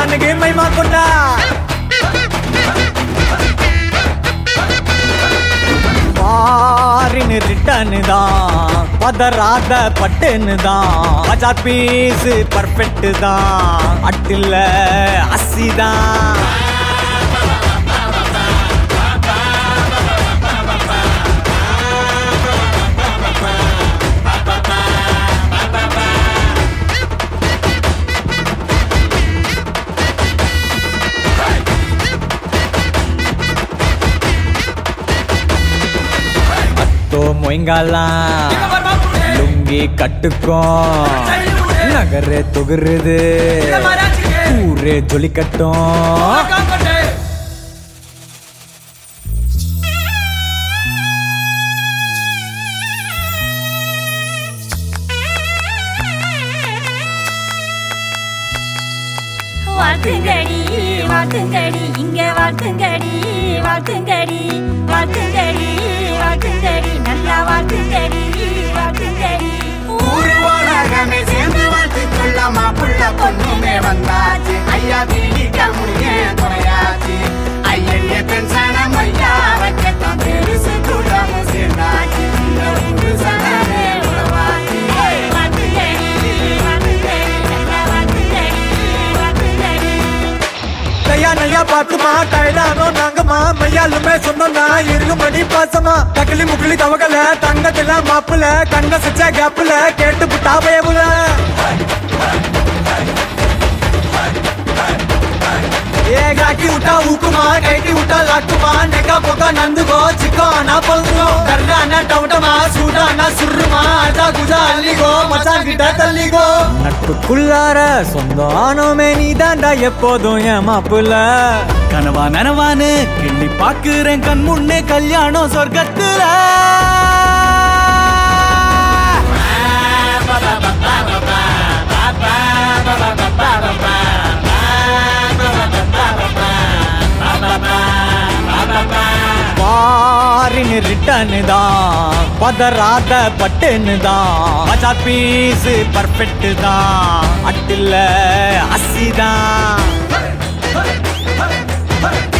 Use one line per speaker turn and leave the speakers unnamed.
அன்னைக்கு மைமா கொண்டா பாரின்னு ரிட்டர்னு தான் பதறாத பட்டுன்னு தான் பஜார் பீஸ் பர்ஃபெக்ட் தான் அட்டில் அசி தான் அத்தோ மொயங்காலாம் லுங்கி கட்டுக்கும் நகரே தொகுருது ஊரே ஜொலிக்கட்டும்
வாழ்த்துங்கடி வாழ்த்துங்கடி இங்க வாழ்த்துங்கடி வாழ்த்துங்கடி வாழ்த்துங்கடி வாழ்த்துங்கடி நல்லா வாழ்த்துங்கடி வாழ்த்துங்கடி
ஊரு உலகமே சேர்ந்து வாழ்த்துக்குள்ள மாப்புள்ள பொண்ணுமே வந்தாச்சு ஐயா பீடிக்க முடிய துணையாச்சு ஐயடிய பென்சனம் ஐயா வைக்கத்தான் பெருசு கூடமும் சேர்ந்தாச்சு இந்த ஊரு சனமே உறவாச்சு
வாழ்த்துங்கடி வாழ்த்துங்கடி நல்லா வாழ்த்துங்கடி வாழ்த்துங்கடி
கையா நையா பாத்துமா கைலானோ நாங்கம்மா மையாலுமே சொன்னோம்னா இருக்கும்படி பாசமா தக்கிலி முக்கிலி தவகல தங்கத்துல மாப்புல கண்ண சிச்ச கேப்புல கேட்டு புட்டா பயமுல ஏ காக்கி விட்டா ஊக்குமா கைட்டி விட்டா லாக்குமா நெக்கா பொக்கா நந்துகோ சிக்கோ அண்ணா பல்கோ கர்ணா அண்ணா டவுட்டமா சூடா அண்ணா சுருமா அஜா குஜா அள்ளிகோ மச்சான் கிட்ட தள்ளிகோ நட்புக்குள்ளார சொந்தம் ஆனோமே நீ தாண்டா எப்போதும் என் மாப்புல
கனவா நனவான்னு கிள்ளி பாக்குறேன் கண் முன்னே கல்யாணம் சொர்க்கத்துல
பாரின்னு ரிட்டர்னு தான் பதறாத பட்டுன்னு தான் பஜார் பீஸ் பர்ஃபெக்ட் தான் அட்டில் அசி தான்